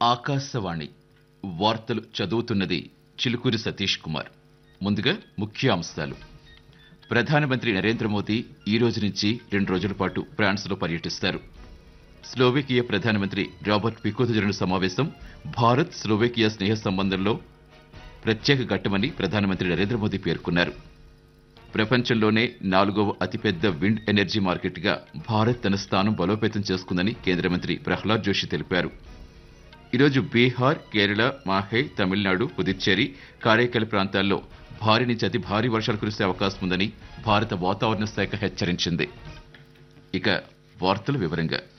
ఆకాశవాణి వార్తలు చదువుతున్నది చిలుకూరి సతీష్ కుమార్ ముందుగా ముఖ్య అంశాలు ప్రధానమంత్రి నరేంద్ర మోదీ ఈ రోజు నుంచి రెండు రోజుల పాటు ఫ్రాన్స్లో పర్యటిస్తారు స్లోవేకియా ప్రధానమంత్రి రాబర్ట్ పికోతో జరిగిన సమావేశం భారత్ స్లోవేకియా స్నేహ సంబంధంలో ప్రత్యేక ఘట్టమని ప్రధానమంత్రి నరేంద్ర మోదీ పేర్కొన్నారు ప్రపంచంలోనే నాలుగవ అతిపెద్ద విండ్ ఎనర్జీ మార్కెట్గా భారత్ తన స్థానం బలోపేతం చేసుకుందని కేంద్ర మంత్రి ప్రహ్లాద్ జోషి తెలిపారు ఈరోజు బీహార్ కేరళ మాహే తమిళనాడు పుదుచ్చేరి కారైకల్ ప్రాంతాల్లో భారీ నుంచి అతి భారీ వర్షాలు కురిసే అవకాశం ఉందని భారత వాతావరణ శాఖ హెచ్చరించింది ఇక వార్తల వివరంగా